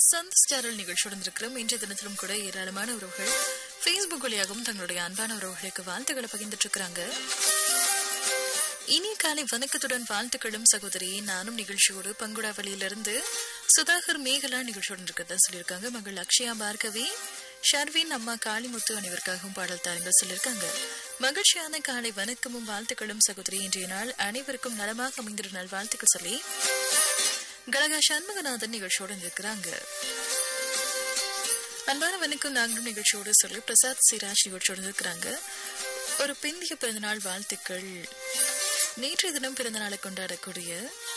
சந்தஸ் கேரல் நிகழ்ச்சியுடன் இருக்கிறோம் இன்றைய தினத்திலும் கூட ஏராளமான உறவுகள் ஃபேஸ்புக் வழியாகவும் தங்களுடைய அன்பான உறவுகளுக்கு வாழ்த்துக்களை பகிர்ந்துட்டு இருக்கிறாங்க இனிய காலை வணக்கத்துடன் வாழ்த்துக்களும் சகோதரி நானும் நிகழ்ச்சியோடு பங்குடாவளியிலிருந்து சுதாகர் மேகலா நிகழ்ச்சியுடன் இருக்கிறதா சொல்லியிருக்காங்க மகள் அக்ஷயா பார்கவி ஷர்வின் அம்மா காளிமுத்து அனைவருக்காகவும் பாடல் தாருங்கள் சொல்லியிருக்காங்க மகிழ்ச்சியான காலை வணக்கமும் வாழ்த்துக்களும் சகோதரி இன்றைய நாள் அனைவருக்கும் நலமாக அமைந்திரு நல் வாழ்த்துக்கள் சொல்லி கலகா சண்முகநாதன் நிகழ்ச்சியோடு இருக்கிறாங்க அன்பான வணக்கம் நாங்களும் நிகழ்ச்சியோடு சொல்லி பிரசாத் சிராஜ் நிகழ்ச்சியோடு இருக்கிறாங்க ஒரு பிந்திய பிறந்தநாள் வாழ்த்துக்கள் நேற்றைய தினம் பிறந்தநாளை கொண்டாடக்கூடிய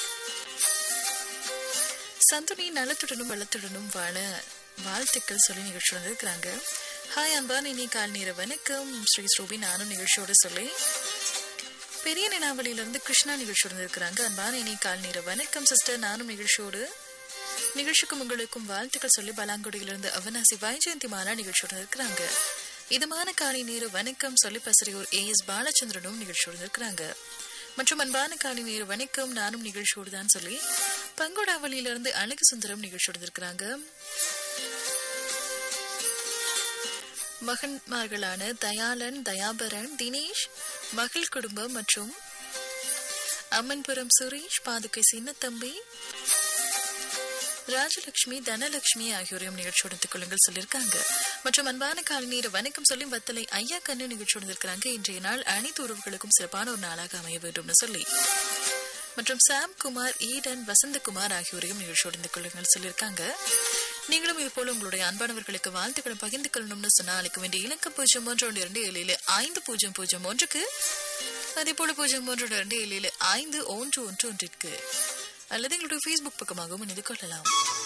சந்துனி நலத்துடனும் வளத்துடனும் வாழ வாழ்த்துக்கள் சொல்லி நிகழ்ச்சியோடு இருக்கிறாங்க ஹாய் அன்பான இனி கால் நேர வணக்கம் ஸ்ரீ ஸ்ரூபி நானும் நிகழ்ச்சியோடு சொல்லி பெரிய நினாவளியிலிருந்து கிருஷ்ணா நிகழ்ச்சியோடு இருக்கிறாங்க அன்பான இனி கால் நேர வணக்கம் சிஸ்டர் நானும் நிகழ்ச்சியோடு நிகழ்ச்சிக்கும் உங்களுக்கும் வாழ்த்துக்கள் சொல்லி பலாங்குடியிலிருந்து அவனாசி வைஜெயந்தி மாலா நிகழ்ச்சியோடு இருக்கிறாங்க இதமான காலை நேர வணக்கம் சொல்லி பசரியூர் ஏ எஸ் பாலச்சந்திரனும் நிகழ்ச்சியோடு இருக்கிறாங்க மற்றும் அன்பான காலை நேர வணக்கம் நானும் நிகழ்ச்சியோடு தான் சொல்லி பங்கோடாவளியிலிருந்து அழகு சுந்தரம் நிகழ்ச்சியோடு இருக்கிறாங்க மகன்மார்களான தயாளன் தயாபரன் தினேஷ் மகள் குடும்பம் மற்றும் அம்மன்புரம் சுரேஷ் பாதுகை சின்னத்தம்பி ராஜலட்சுமி தனலட்சுமி ஆகியோரையும் நிகழ்ச்சியோடு கொள்ளுங்கள் சொல்லியிருக்காங்க மற்றும் அன்பான காலை நேர வணக்கம் சொல்லி வத்தலை ஐயா கண்ணு நிகழ்ச்சியோடு இருக்கிறாங்க இன்றைய நாள் அனைத்து உறவுகளுக்கும் சிறப்பான ஒரு நாளாக அமைய வேண்டும்னு சொல்லி மற்றும் சாம் குமார் ஈடன் வசந்தகுமார் ஆகியோரையும் நிகழ்ச்சியோடு கொள்ளுங்கள் சொல்லியிருக்காங்க நீங்களும் இது போல உங்களுடைய அன்பானவர்களுக்கு வாழ்த்துக்களை பகிர்ந்து கொள்ளணும்னு சொன்னா அழைக்க வேண்டிய இலக்கம் பூஜ்ஜியம் மூன்று ஒன்று இரண்டு ஏழு ஏழு ஐந்து பூஜ்ஜியம் பூஜ்ஜியம் ஒன்றுக்கு அதே போல பூஜ்ஜியம் மூன்று இரண்டு ஏழு ஏழு ஐந்து ஒன்று ஒன்று ஒன்றிற்கு அல்லது எங்களுடைய ஃபேஸ்புக் பக்கமாகவும் இணைந்து கொள்ளலாம்